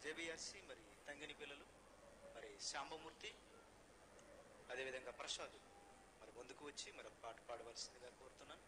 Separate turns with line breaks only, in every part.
జేబిఆర్సి మరి తంగిని పిల్లలు మరి శాంబమూర్తి అదేవిధంగా ప్రసాద్ మరి ముందుకు వచ్చి మరి ఒక పాట పాడవలసిందిగా కోరుతున్నాను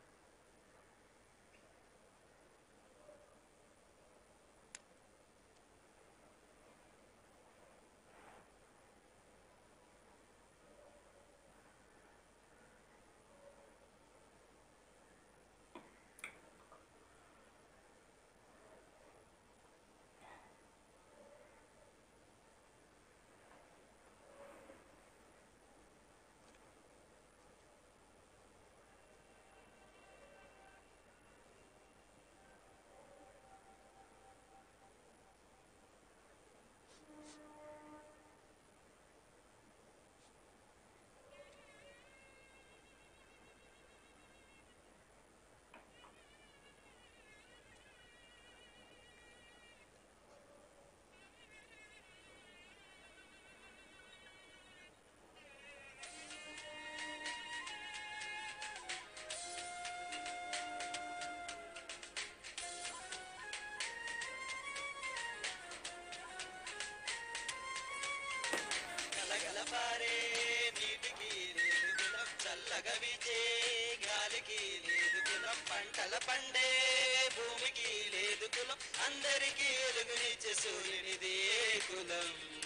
గలగలపారే నీటికి లేదు కులం చల్లగా వీచే గాలికి లేదు కులం పంటల పండే భూమికి లేదు కులం అందరికీ ఎలుగునిచ్చే సూర్యునిది ఏ కులం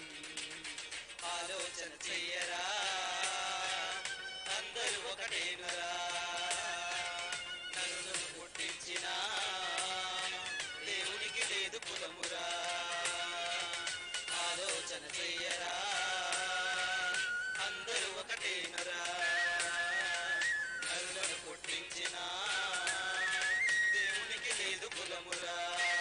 ఆలోచన చెయ్యరా అందరూ ఒకటేనురా నన్ను పుట్టించిన దేవునికి లేదు కులమురా ఆలోచన చెయ్యరా అందరూ ఒకటేనరా నరులను పుట్టించిన దేవునికి లేదు కులమురా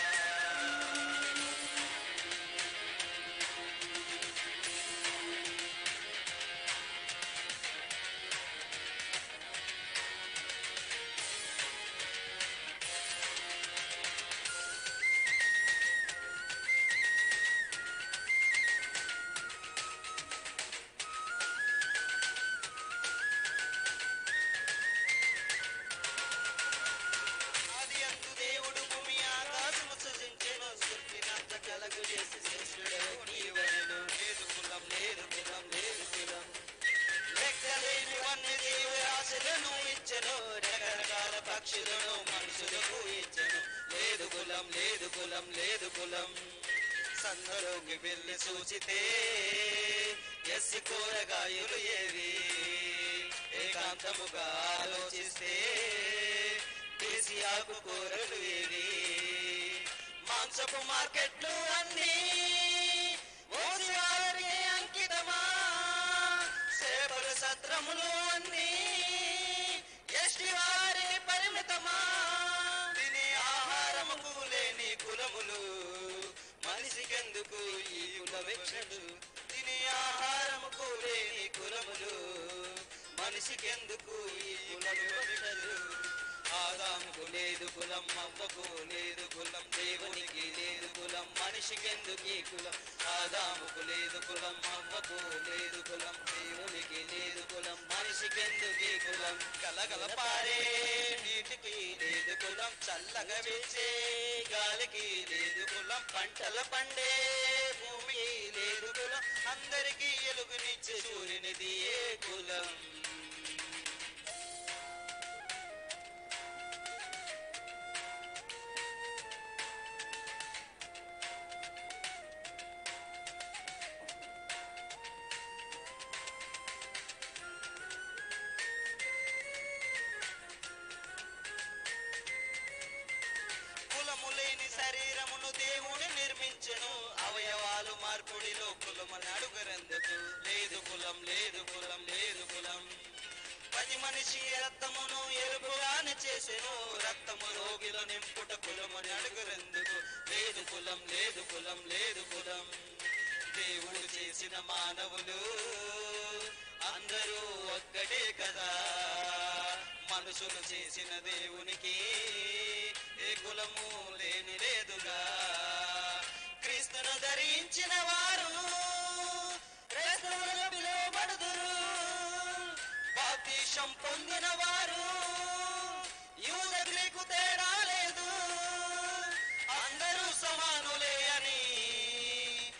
ఆది అందు దేవుడు భూమి ఆకాశము సృజించెను సృష్టినంత కలగు చేసి శ్రేష్ఠుడు నీవెను లేదు కులం లేదు కులం లేదు కులం లెక్కలేని వన్య జీవి ఆశలను ఇచ్చెను రకరకాల పక్షులను మనుషులకు ఇచ్చెను లేదు కులం లేదు కులం లేదు కులం సందలోకి వెళ్ళి చూచితే ఎస్సి కూరగాయలు ఏవి ఏకాంతముగా ఆలోచిస్తే దేశీ ఆకుకూరలు ఏవి మాంసపు మార్కెట్లు అన్నీ ఓసి వారికి అంకితమా సేపల సత్రములు అన్నీ ఎస్టి వారికి పరిమితమా తినే ఆహారముకు లేని కులములు మనిషికెందుకు ఈ కులవెక్షడు తినే ఆహారముకు లేని కులములు మనిషికెందుకు ఈ కులవెక్షడు ఆదాముకు లేదు కులం అవ్వకు లేదు కులం దేవునికి లేదు కులం మనిషికెందుకు ఈ కులం ఆదాముకు లేదు కులం అవ్వకు లేదు కులం దేవునికి లేదు కులం మనిషికెందుకు ఈ కులం కలగల పారే నీటికి లేదు కులం చల్లగా వీచే గాలికి లేదు కులం పంటల పండే భూమికి లేదు కులం అందరికీ ఎలుగునిచ్చే సూర్యునిది ఏ కులం కులము లేని శరీరమును దేవుడు నిర్మించెను అవయవాలు మార్పుడిలో కులమని అడుగరెందుకు లేదు కులం లేదు కులం లేదు కులం పది మనిషి రక్తమును ఎరుపుగానే చేసెను రక్తము రోగిలో నింపుట కులమని అడుగరెందుకు లేదు కులం లేదు కులం లేదు కులం దేవుడు చేసిన మానవులు అందరూ ఒక్కటే కదా మనుషులు చేసిన దేవునికి ఏ కులము లేని లేదుగా క్రీస్తును ధరించిన వారు క్రైస్తవులుగా పిలువబడుదురు బాప్తీసం పొందిన వారు యూద గ్రీకు తేడా లేదు అందరూ సమానులే అని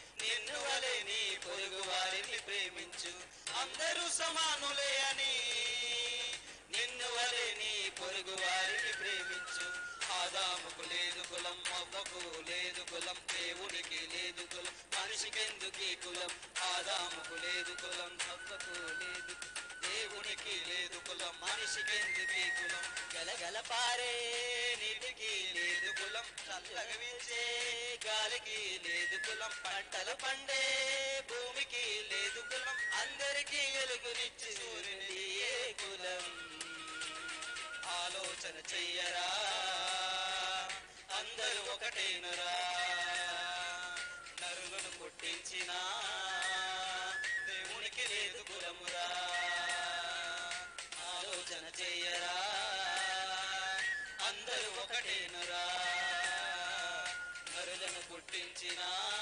సమానులే అని నిన్ను వలె నీ పొరుగు వారిని ప్రేమించు ఆదాముకు లేదు కులం అవ్వకు లేదు కులం దేవునికి లేదు కులం మనిషికెందుకీ కులం ఆదాముకు లేదు కులం అవ్వకు లేదు దేవునికి లేదు కులం మనిషికెందుకీ కులం గలగల పారే నీటికి లేదు కులం చల్లగా వీచే గాలికి లేదు కులం పంటలు పండే భూమికి లేదు కులం అందరికీ వెలుగునిచ్చి సూర్యుని ఏ కులం ఆలోచన చెయ్యరా అందరూ ఒకటేనురా నరులను పుట్టించిన దేవునికి లేదు కులమురా ఆలోచన చెయ్యరా అందరూ ఒకటేనురా నరులను పుట్టించిన